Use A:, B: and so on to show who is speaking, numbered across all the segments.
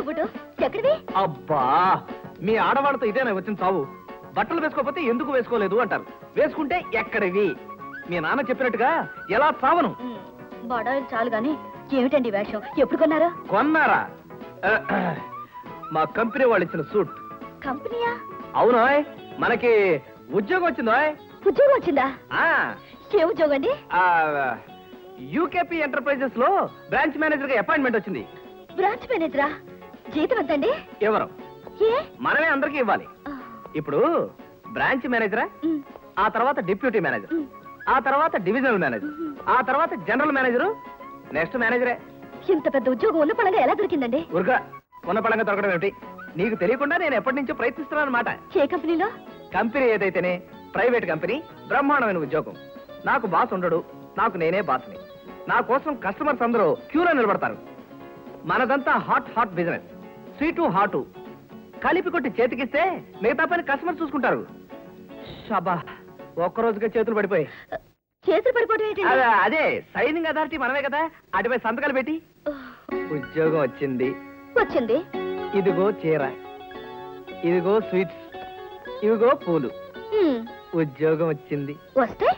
A: బుడ్డు ఎక్కడివి
B: అబ్బా మీ ఆడవాళ్ళతో ఇదేనా వచ్చిన చావు బట్టలు వేసుకోకపోతే ఎందుకు వేసుకోలేదు అంటారు వేసుకుంటే ఎక్కడివి మీ నాన్న చెప్పినట్టుగా ఎలా చావను
A: బడాయిలు చాలు గాని ఏమిటండి ఈ వేషం ఎప్పుడు కొన్నారా
B: కొన్నారా మా కంపెనీ వాళ్ళు ఇచ్చిన సూట్
A: కంపెనీయా
B: అవునోయ్ మనకి ఉద్యోగం వచ్చిందోయ్
A: ఉద్యోగం వచ్చిందా
B: ఆ,
A: ఏ ఉద్యోగం అండి
B: ఆ, యూకేపీ ఎంటర్ప్రైజెస్ లో బ్రాంచ్ మేనేజర్ గా అపాయింట్మెంట్ వచ్చింది
A: బ్రాంచ్ మేనేజరా జీతం ఎంతండి
B: ఎవరు
A: ఏ
B: మనమే అందరికీ ఇవ్వాలి
A: ఆ,
B: ఇప్పుడు బ్రాంచ్ మేనేజరా
A: ఉమ్,
B: ఆ తర్వాత డిప్యూటీ మేనేజర్
A: ఉమ్.
B: ఆ తర్వాత డివిజనల్ మేనేజర్ ఆ తర్వాత జనరల్ మేనేజర్ నెక్స్ట్ మేనేజరే
A: ఇంత పెద్ద ఉద్యోగం ఉన్న పడంగా ఎలా దొరికిందండి
B: ఉరుగా ఉన్న పడంగా దొరకడం ఏమిటి నీకు తెలియకుండా నేను ఎప్పటి నుంచో ప్రయత్నిస్తున్నాను అనమాట
A: ఏ కంపెనీలో
B: కంపెనీ ఏదైతేనే ప్రైవేట్ కంపెనీ బ్రహ్మాండమైన ఉద్యోగం నాకు బాస్ ఉండడు నాకు నేనే బాస్ని నా కోసం కస్టమర్స్ అందరూ క్యూలో నిలబడతారు మనదంతా hot hot business sweet hot కలిపి కొట్టి చేతికిస్తే మిగతా పని కస్టమర్ చూసుకుంటారు షబా ఒక్క రోజుకే చేతులు పడిపోయి
A: చేతులు పడిపోవడం ఏంటండి
B: అదే అదే సైనింగ్ అథారిటీ మనమే కదా అటుపై సంతకాలు పెట్టి ఉద్యోగం వచ్చింది
A: వచ్చింది
B: ఇదిగో చీర ఇదిగో స్వీట్స్ ఇదిగో పూలు
A: ఉమ్,
B: ఉద్యోగం వచ్చింది
A: వస్తే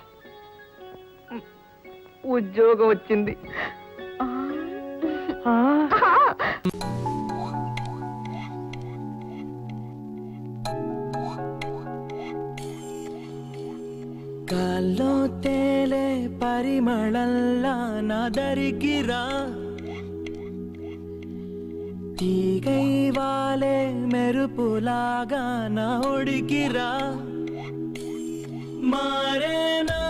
B: ఉద్యోగం వచ్చింది
A: ఆ,
B: ఆ,
A: ఆహా.
C: గాల్లో తేలే పరిమళల్లా నాదరికిరా తీగై వాలే మెరుపులాగా నా ఒడికిరా మారేనా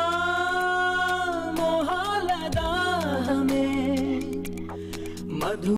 C: మొహాల దాహమే మధు